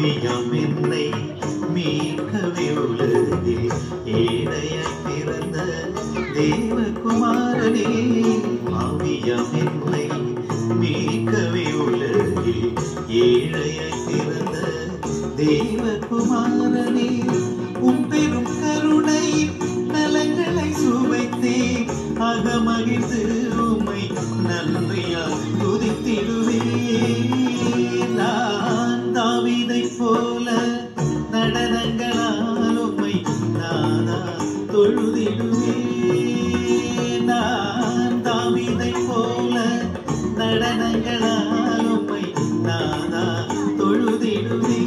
பாவியாம் என்னை மீட்கவே உலகில் ஏழையாய் பிறந்த தேவகுமாரனே பாவியாம் என்னை மீட்கவே உலகில் ஏழையாய் பிறந்த தேவகுமாரனே உன் பெரும் கருணை நலங்களை சுவைத்தே அகமகிழ்ந்து உம்மை நன்றியால் துதித்திடுவே நான் தாவீதை போல நடனங்களால் உம்மை நானா தொழுதிடுவே நான் தாவீதை போல நடனங்களால் உம்மை நானா தொழுதிடுவே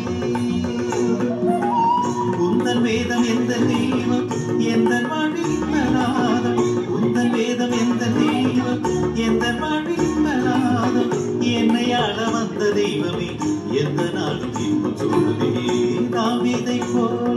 உந்தன் வேதம் எந்த தெய்வம் எந்த மழிப்பனாதம் உந்தன் வேதம் எந்த தெய்வம் எந்த மழிப்பனாதம் என்னை ஆள வந்த தெய்வமே எந்த நாளும் இன்னும் சொல்லுவே தாவிதை போல